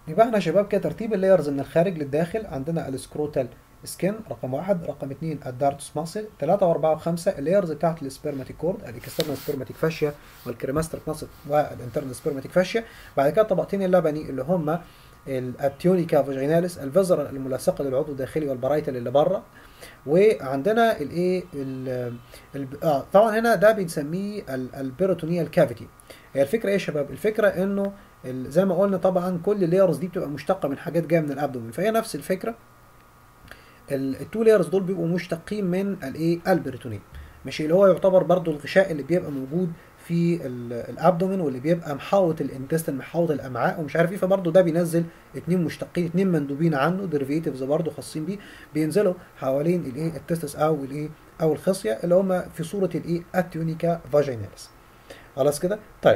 يبقى احنا يا شباب كده ترتيب اللايرز من الخارج للداخل عندنا السكروتال سكين رقم واحد رقم اثنين الدارتوس ماسل ثلاثة وأربعة وخمسة اللايرز بتاعت السبرماتيك كورد الاكسترنال سبرماتيك فاشيا والكريماستريك ماسل والانترنال سبرماتيك فاشيا بعد كده الطبقتين اللبني اللي هم الاتيونيكا فاجيناليس الفيزر الملاصقه للعضو الداخلي والبرايتال اللي بره وعندنا الايه اه طبعا هنا ده بنسميه البيروتونيال كافيتي هي الفكره ايه يا شباب الفكره انه زي ما قلنا طبعا كل اللايرز دي بتبقى مشتقه من حاجات جايه من الابدومين فهي نفس الفكره التو لايرز دول بيبقوا مشتقين من الايه البريتونيوم ماشي اللي هو يعتبر برضو الغشاء اللي بيبقى موجود في الابدومين واللي بيبقى محاوط الانتستين محاوط الامعاء ومش عارف ايه فبرضه ده بينزل اتنين مشتقين اتنين مندوبين عنه ديريفيتيفز برضه خاصين بيه بينزلوا حوالين الايه التستس او الايه او الخصيه اللي هم في صوره الايه التيونيكا فاجيناليس خلاص كده طيب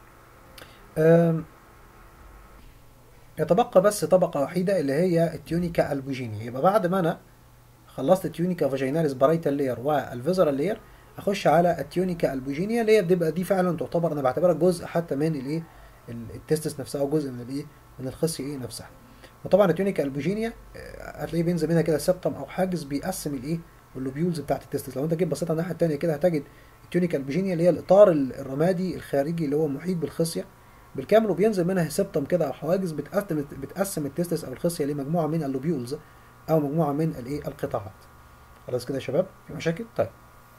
يتبقى بس طبقة وحيدة اللي هي التيونيكا البوجينيا يبقى بعد ما أنا خلصت التيونيكا فاجيناليس برايتال لير والفيزرال لير أخش على التيونيكا البوجينيا اللي هي بتبقى دي فعلا تعتبر أنا بعتبرها جزء حتى من الإيه التستس نفسها أو جزء من الإيه من الخصية إيه نفسها وطبعا التيونيكا البوجينيا هتلاقيه بينزل منها كده سبتم أو حاجز بيقسم الإيه اللوبيولز بتاعت التستس لو أنت جيت بصيت على الناحية التانية كده هتجد التيونيكا البوجينيا اللي هي الإطار الرمادي الخارجي اللي هو محيط بالخصية بالكامل وبينزل منها سبتم كده او حواجز بتقسم بتقسم التستس او الخصيه لمجموعه من اللوبيولز او مجموعه من الايه القطاعات خلاص كده يا شباب في مشاكل طيب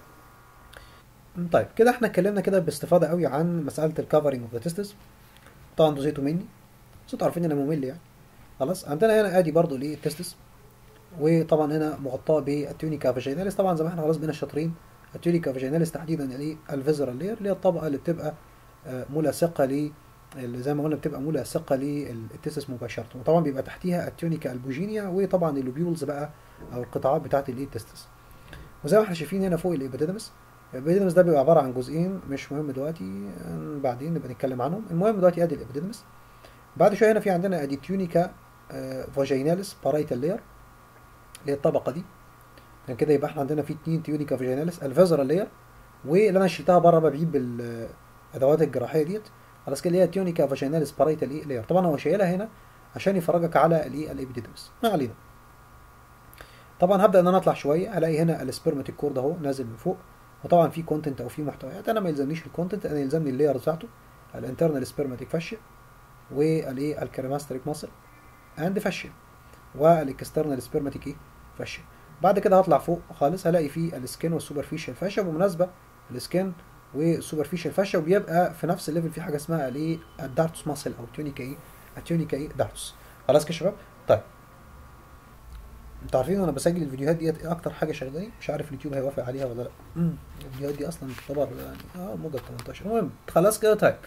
طيب كده احنا اتكلمنا كده باستفاضه قوي عن مساله الكفرنج اوف ذا تستس طبعا انتوا زيتوا مني بس انتوا عارفين ان انا ممل يعني خلاص عندنا هنا ادي برضو الايه التستس وطبعا هنا مغطاه بالتيونيكا فاجيناليس طبعا زي ما احنا خلاص بقينا شاطرين التيونيكا فاجيناليس تحديدا الايه الفيزرال لير اللي هي الطبقه اللي بتبقى ملاصقه ل اللي زي ما قلنا بتبقى ملاصقه للتستس مباشره وطبعا بيبقى تحتيها التيونيكا البوجينيا وطبعا اللوبيولز بقى او القطاعات بتاعه الايه التستس وزي ما احنا شايفين هنا فوق الابيديدمس الابيديدمس ده بيبقى عباره عن جزئين مش مهم دلوقتي بعدين نبقى نتكلم عنهم المهم دلوقتي ادي الابيديدمس بعد شويه هنا في عندنا ادي تيونيكا فاجيناليس بارايتال لير اللي هي الطبقه دي يعني كده يبقى احنا عندنا في اتنين تيونيكا فاجيناليس الفيزرال لير واللي انا شلتها بره بقى بعيد بالادوات الجراحيه ديت خلاص كده اللي هي تيونيكا فاجيناليس بارايتال ايه لير طبعا هو شايلها هنا عشان يفرجك على الايه الابيديدمس ما علينا طبعا هبدا ان انا اطلع شويه الاقي هنا السبرماتيك كورد اهو نازل من فوق وطبعا في كونتنت او في محتويات انا ما يلزمنيش الكونتنت انا يلزمني اللاير بتاعته الانترنال سبرماتيك فاشيا والايه الكريماستريك ماسل اند فاشيا والاكسترنال سبرماتيك ايه فاشيا بعد كده هطلع فوق خالص هلاقي فيه السكين والسوبرفيشال فاشيا بالمناسبه السكين والسوبرفيشال فاشيا وبيبقى في نفس الليفل في حاجه اسمها الايه الدارتوس ماسل او تيونيكا ايه التيونيكا ايه دارتوس خلاص كده يا شباب طيب انتوا عارفين وانا بسجل الفيديوهات ديت ايه اكتر حاجه شغاله مش عارف اليوتيوب هيوافق عليها ولا لا امم الفيديوهات دي اصلا تعتبر يعني اه موجه 18 المهم خلاص كده طيب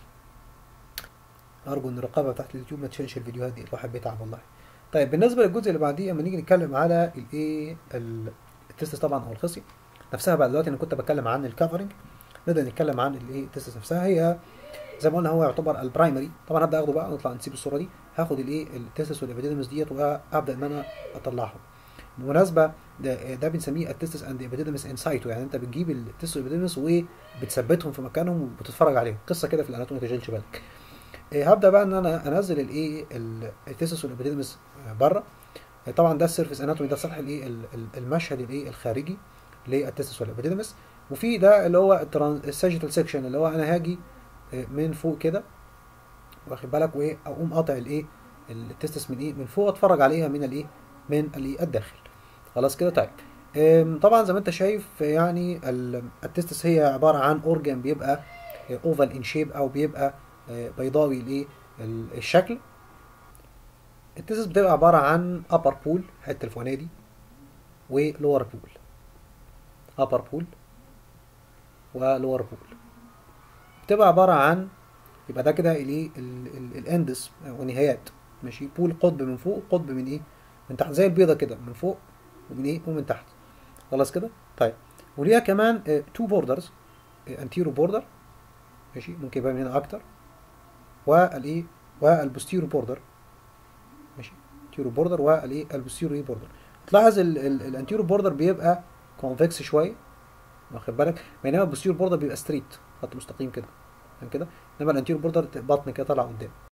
ارجو ان الرقابه بتاعت اليوتيوب ما تشيلش الفيديوهات دي الواحد بيتعب والله طيب بالنسبه للجزء اللي بعديه اما نيجي نتكلم على الايه التست طبعا او الخصيه نفسها بقى دلوقتي انا كنت بتكلم عن الكفرنج نبدا نتكلم عن الايه التست نفسها هي زي ما قلنا هو يعتبر البرايمري طبعا هبدا اخده بقى نطلع نسيب الصوره دي هاخد الايه التستس والابيديدمس ديت وابدا ان انا اطلعهم بالمناسبه ده, ده بنسميه التستس اند ابيديدمس انسايتو يعني انت بتجيب التستس والابيديدمس وبتثبتهم في مكانهم وبتتفرج عليهم قصه كده في الاناتومي ما تشغلش بالك إيه هبدا بقى ان انا انزل الايه التستس والابيديدمس بره طبعا ده السيرفيس اناتومي ده سطح الايه المشهد الايه الخارجي للتستس والابيديدمس وفي ده اللي هو الساجيتال سيكشن اللي هو انا هاجي من فوق كده واخد بالك وايه اقوم قاطع الايه التستس من ايه من فوق اتفرج عليها من الايه من الايه الداخل خلاص كده طيب طبعا زي ما انت شايف يعني التستس هي عباره عن اورجان بيبقى اوفال ان شيب او بيبقى بيضاوي الايه الشكل التستس بتبقى عباره عن ابر بول الحته الفوقانيه دي ولور بول ابر بول ولور بول بتبقى عباره عن يبقى ده كده الايه الاندس ونهايات ماشي بول قطب من فوق قطب من ايه من تحت زي البيضه كده من فوق ومن ايه ومن تحت خلاص كده طيب وليها كمان تو بوردرز انتيرو بوردر ماشي ممكن يبقى من هنا اكتر والايه والبوستيرو بوردر ماشي انتيرو بوردر والايه البوستيرو ايه بوردر تلاحظ الانتيرو بوردر بيبقى كونفكس شويه واخد بالك بينما البوستيرو بوردر بيبقى ستريت خط مستقيم كده فاهم كده انما الانتيرو بوردر بطن كده طالع قدام